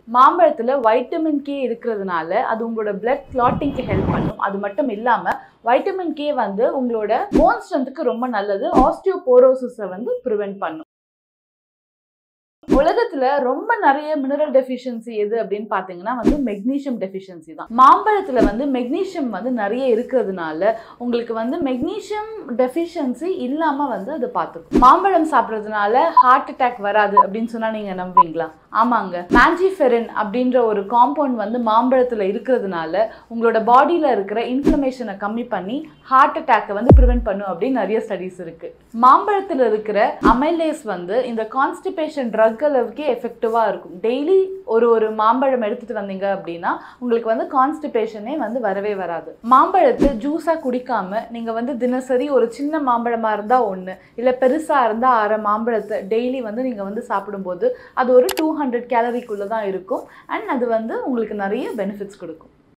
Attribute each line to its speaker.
Speaker 1: மாம்பழத்தில் vitamin K இருக்கிறதுனால அது உங்களோட பிளட் கிளாட்டிங்க்கு ஹெல்ப் பண்ணும் அது மட்டும் இல்லாமல் வைட்டமின் கே வந்து உங்களோட போன் ஸ்ட்ரென்த்துக்கு ரொம்ப நல்லது ஆஸ்டியோபோரோசிஸை வந்து ப்ரிவென்ட் பண்ணும் உலகத்துல ரொம்ப நிறைய மினரல் டெஃபிஷியன்சி எது அப்படின்னு பாத்தீங்கன்னா வந்து மெக்னீஷியம் டெஃபிஷியன்சி தான் மாம்பழத்துல வந்து மெக்னீஷியம் வந்து நிறைய இருக்கிறதுனால உங்களுக்கு வந்து மெக்னீஷியம் டெஃபிஷியன்சி இல்லாம வந்து அது பார்த்துக்கும் மாம்பழம் சாப்பிட்றதுனால ஹார்ட் அட்டாக் வராது அப்படின்னு சொன்னா நீங்க நம்புவீங்களா ஆமாங்க மேஞ்சிஃபெரின் அப்படின்ற ஒரு காம்பவுண்ட் வந்து மாம்பழத்துல இருக்கிறதுனால உங்களோட பாடியில இருக்கிற இன்ஃப்ளமேஷனை கம்மி பண்ணி ஹார்ட் அட்டாக்கை வந்து ப்ரிவென்ட் பண்ணும் அப்படின்னு நிறைய ஸ்டடிஸ் இருக்கு மாம்பழத்துல இருக்கிற அமைலேஸ் வந்து இந்த கான்ஸ்டிபேஷன் ட்ரக் அளவுக்கே எஃபெக்டிவாக இருக்கும் டெய்லி ஒரு ஒரு மாம்பழம் எடுத்துட்டு வந்தீங்க அப்படின்னா உங்களுக்கு வந்து கான்ஸ்டிபேஷனே வந்து வரவே வராது மாம்பழத்தை ஜூஸாக குடிக்காம நீங்கள் வந்து தினசரி ஒரு சின்ன மாம்பழமாக இருந்தால் ஒன்று இல்லை பெருசாக இருந்தால் அரை மாம்பழத்தை டெய்லி வந்து நீங்கள் வந்து சாப்பிடும்போது அது ஒரு டூ ஹண்ட்ரட் கேலரிக்குள்ளே தான் இருக்கும் அண்ட் அது வந்து உங்களுக்கு நிறைய பெனிஃபிட்ஸ் கொடுக்கும்